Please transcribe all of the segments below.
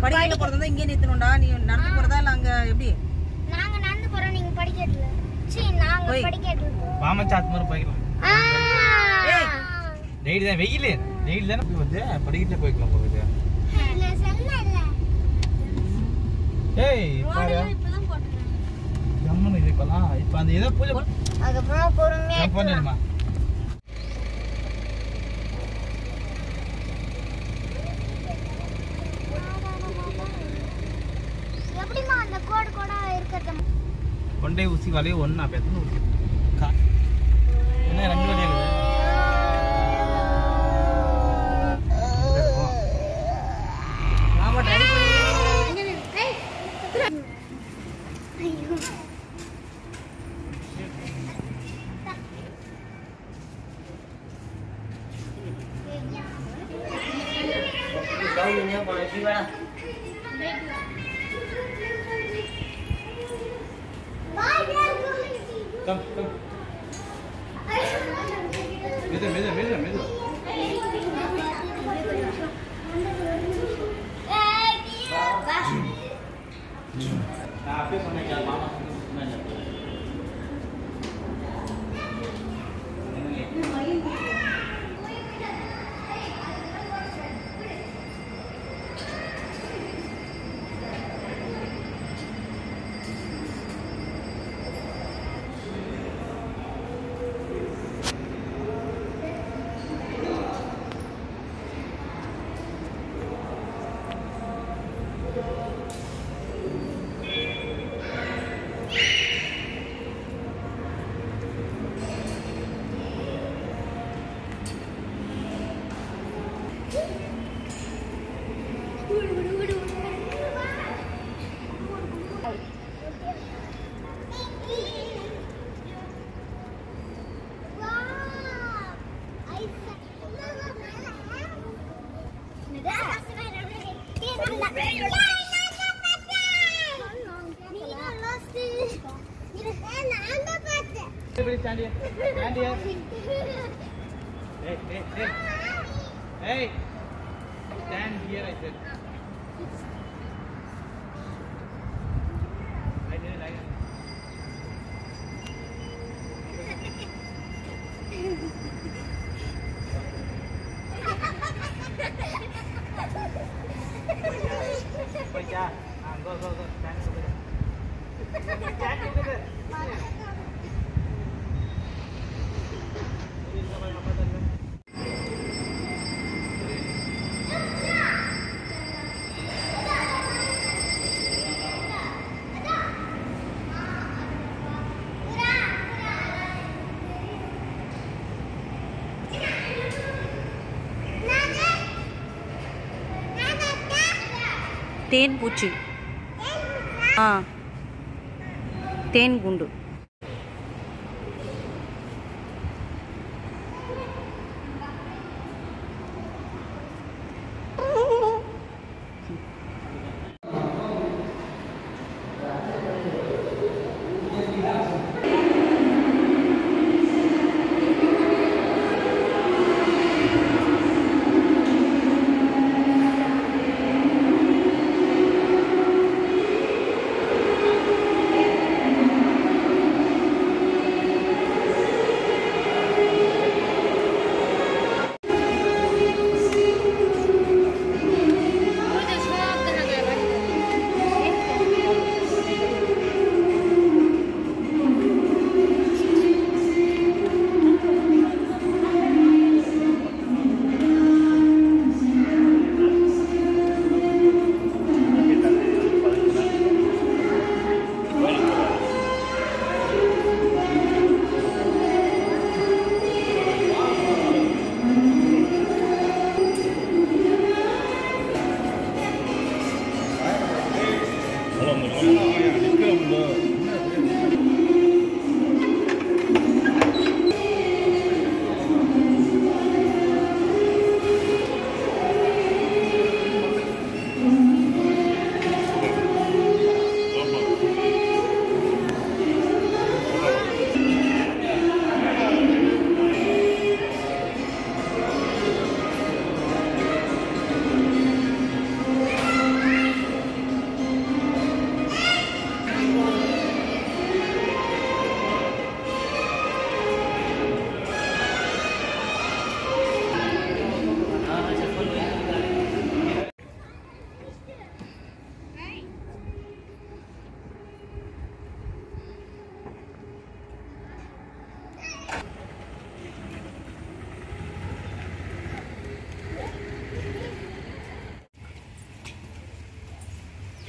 படிக்கல போறதா இங்கே நிறுத்தணும்டா நீ நடந்து போறதா இல்ல அங்க எப்படி நாங்க நடந்து போறோம் நீங்க படிக்கட்டுல சீ நாங்க போய். படிக்கட்டுல மாமச்சா அது மாதிரி போய்க்கலாம் ஏய். டெய்லி தான் வெயில் டெய்லி தானே போய் வந்து படிக்கிட்டே போய்க்கலாம் போகுது நான் சொன்னேன்ல ஏய் பாரு இப்பதான் போட்டுருக்காங்க ஜம்முன்னு இது இப்பலாம் இப்போ அந்த இதை பூஜை அதுக்கப்புறம் பொறுமையா நான் போன் எடுமா எப்படிமா அந்த கோடு கோடா இருக்கிறது கொண்டே ஊசி வலைய ஒன்று அப்போ எத்தனை ஊசி கா என்ன ரெண்டு வழி இருக்குது ஆமா ட்ரை பண்ணி கம் கம் மெது மெது மெது மெது நான் அப்படியே சொன்னேன் மாமா சொன்னாங்க Everybody stand here. Stand here. Hey, hey, hey. Hey. Stand here, I said. Lie there, lie there. Poisa. Ah, go, go, go. Stand over there. Stand over there. தேன் பூச்சி ஆ தேன் குண்டு ஆ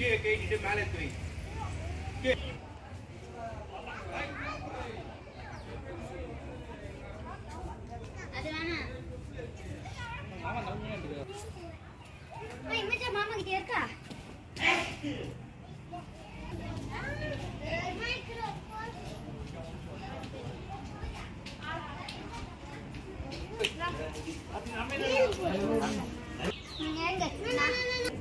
கீழே கேட்டிட்டு மேலே எடுத்து வை அது வேணாம் மாமா நல்லா இருக்கு ஏய், இமேஜா மாமா கிட்ட இருக்கா நீங்க இருங்க. நான்-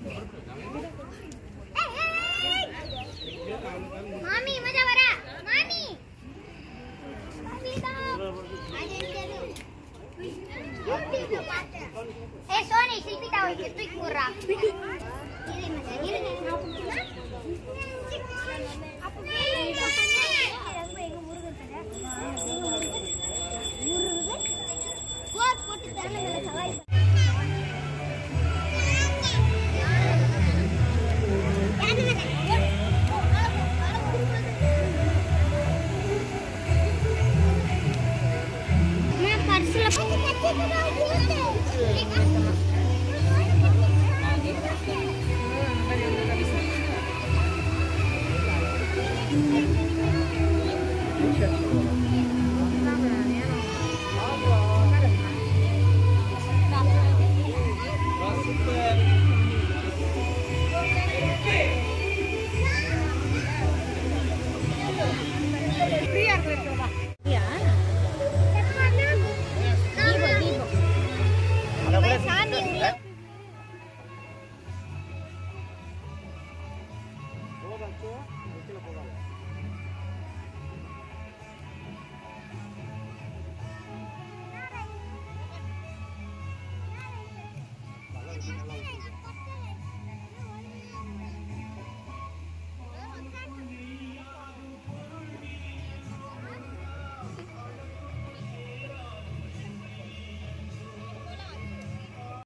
ஏய், ஏய், ஏய். மாமி இமேஜா வரா மாமி மாமிதா. அது என்னது? ஏ சோனி சில்பி தாவை தூக்கி போடுறா போட்டு